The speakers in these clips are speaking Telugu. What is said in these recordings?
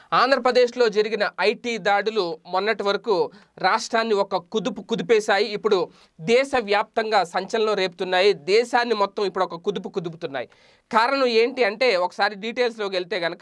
ఆంధ్రప్రదేశ్లో జరిగిన ఐటీ దాడులు మొన్నటి వరకు రాష్ట్రాన్ని ఒక కుదుపు కుదిపేశాయి ఇప్పుడు దేశవ్యాప్తంగా సంచలనం రేపుతున్నాయి దేశాన్ని మొత్తం ఇప్పుడు ఒక కుదుపు కుదుపుతున్నాయి కారణం ఏంటి అంటే ఒకసారి డీటెయిల్స్లోకి వెళ్తే కనుక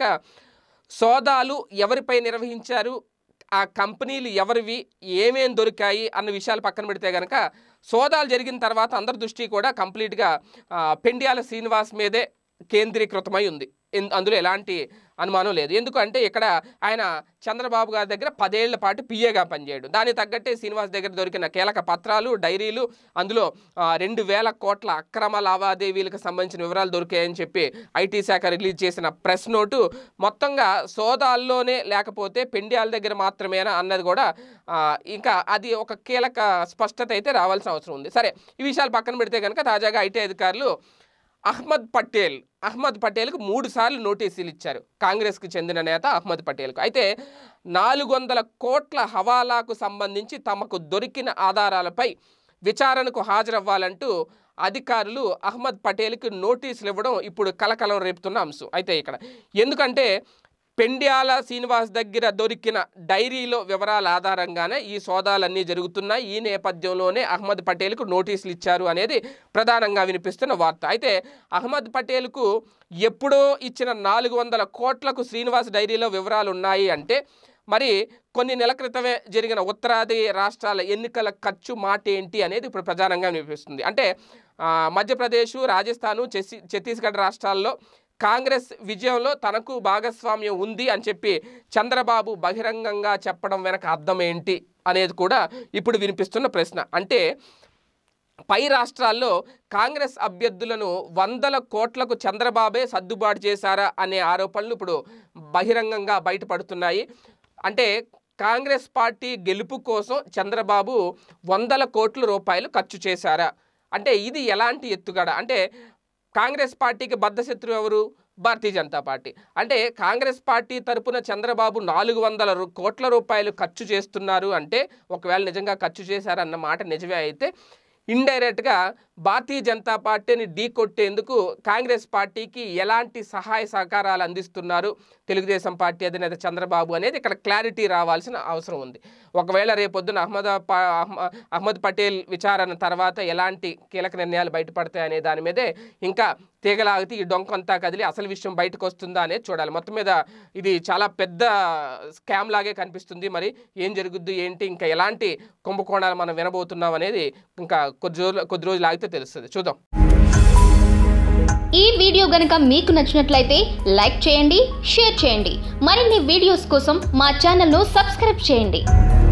సోదాలు ఎవరిపై నిర్వహించారు ఆ కంపెనీలు ఎవరివి ఏమేం దొరికాయి అన్న విషయాలు పక్కన పెడితే కనుక సోదాలు జరిగిన తర్వాత అందరి దృష్టి కూడా కంప్లీట్గా ఆ, పెండ్యాల శ్రీనివాస్ మీదే కేంద్రీకృతమై ఉంది ఎన్- అందులో ఎలాంటి అనుమానం లేదు ఎందుకంటే ఇక్కడ ఆయన చంద్రబాబు గారి దగ్గర పదేళ్ల పాటు పిఏగా పనిచేయడు దానికి తగ్గట్టే శ్రీనివాస్ దగ్గర దొరికిన కీలక పత్రాలు డైరీలు అందులో ఆ, రెండు వేల కోట్ల అక్రమ లావాదేవీలకు సంబంధించిన వివరాలు దొరికాయని చెప్పి ఐటీ శాఖ రిలీజ్ చేసిన ప్రెస్ నోటు మొత్తంగా సోదాల్లోనే లేకపోతే పెండ్యాల దగ్గర మాత్రమేనా అన్నది కూడా ఆ, ఇంకా అది ఒక కీలక స్పష్టత అయితే రావాల్సిన అవసరం ఉంది సరే ఈ విషయాలు పక్కన పెడితే కనుక తాజాగా ఐటీ అధికారులు అహ్మద్ పటేల్ అహ్మద్ పటేల్కు మూడు సార్లు నోటీసులు ఇచ్చారు కాంగ్రెస్కి చెందిన నేత అహ్మద్ పటేల్కు అయితే నాలుగు వందల కోట్ల హవాలాకు సంబంధించి తమకు దొరికిన ఆధారాలపై విచారణకు హాజరవ్వాలంటూ అధికారులు అహ్మద్ పటేల్కి నోటీసులు ఇవ్వడం ఇప్పుడు కలకలం రేపుతున్న అంశం అయితే ఇక్కడ ఎందుకంటే పెండ్యాల శ్రీనివాస్ దగ్గర దొరికిన డైరీలో వివరాల ఆధారంగానే ఈ సోదాలన్నీ జరుగుతున్నాయి ఈ నేపథ్యంలోనే అహ్మద్ పటేల్కు నోటీసులు ఇచ్చారు అనేది ప్రధానంగా వినిపిస్తున్న వార్త అయితే అహ్మద్ పటేల్కు ఎప్పుడో ఇచ్చిన నాలుగు వందల కోట్లకు శ్రీనివాస్ డైరీలో వివరాలు ఉన్నాయి అంటే మరి కొన్ని నెలల క్రితమే జరిగిన ఉత్తరాది రాష్ట్రాల ఎన్నికల ఖర్చు మాట ఏంటి అనేది ఇప్పుడు ప్రధానంగా వినిపిస్తుంది అంటే ఆ, మధ్యప్రదేశ్ రాజస్థాను ఛత్తీ- ఛత్తీస్గఢ్ రాష్ట్రాల్లో కాంగ్రెస్ విజయంలో తనకు భాగస్వామ్యం ఉంది అని చెప్పి చంద్రబాబు బహిరంగంగా చెప్పడం వెనక అర్థం ఏంటి అనేది కూడా ఇప్పుడు వినిపిస్తున్న ప్రశ్న అంటే పై రాష్ట్రాల్లో కాంగ్రెస్ అభ్యర్థులను వందల కోట్లకు చంద్రబాబే సర్దుబాటు చేశారా అనే ఆరోపణలు ఇప్పుడు బహిరంగంగా బయటపడుతున్నాయి అంటే కాంగ్రెస్ పార్టీ గెలుపు కోసం చంద్రబాబు వందల కోట్ల రూపాయలు ఖర్చు చేశారా అంటే ఇది ఎలాంటి ఎత్తుగడ అంటే కాంగ్రెస్ పార్టీకి బద్ధశత్రు ఎవరు భారతీయ జనతా పార్టీ అంటే కాంగ్రెస్ పార్టీ తరపున చంద్రబాబు నాలుగు వందల రు- కోట్ల రూపాయలు ఖర్చు చేస్తున్నారు అంటే ఒకవేళ నిజంగా ఖర్చు చేశారన్న మాట నిజమే అయితే ఇండైరెక్ట్గా భారతీయ జనతా పార్టీని ఢీకొట్టేందుకు కాంగ్రెస్ పార్టీకి ఎలాంటి సహాయ సహకారాలు అందిస్తున్నారు తెలుగుదేశం పార్టీ అధినేత చంద్రబాబు అనేది ఇక్కడ క్లారిటీ రావాల్సిన అవసరం ఉంది ఒకవేళ రేపొద్దున అహ్మద్ ప- అహ్మ- అహ్మద్ పటేల్ విచారణ తర్వాత ఎలాంటి కీలక నిర్ణయాలు బయటపడతాయి అనే దాని మీదే ఇంకా తీగలాగితే ఈ డొంకంతా కదిలి అసలు విషయం బయటకు వస్తుందా అనేది చూడాలి మొత్తం మీద ఇది చాలా పెద్ద స్కామ్ లాగే కనిపిస్తుంది మరి ఏం జరుగుద్ది ఏంటి ఇంకా ఎలాంటి కుంభకోణాలు మనం వినబోతున్నాం అనేది ఇంకా కొద్ది రోజులు కొద్ది రోజులు ఆగితే తెలుస్తుంది చూద్దాం ఈ వీడియో గనుక మీకు నచ్చినట్లయితే లైక్ చేయండి షేర్ చేయండి మరిన్ని వీడియోస్ కోసం మా ఛానల్ను సబ్స్క్రైబ్ చేయండి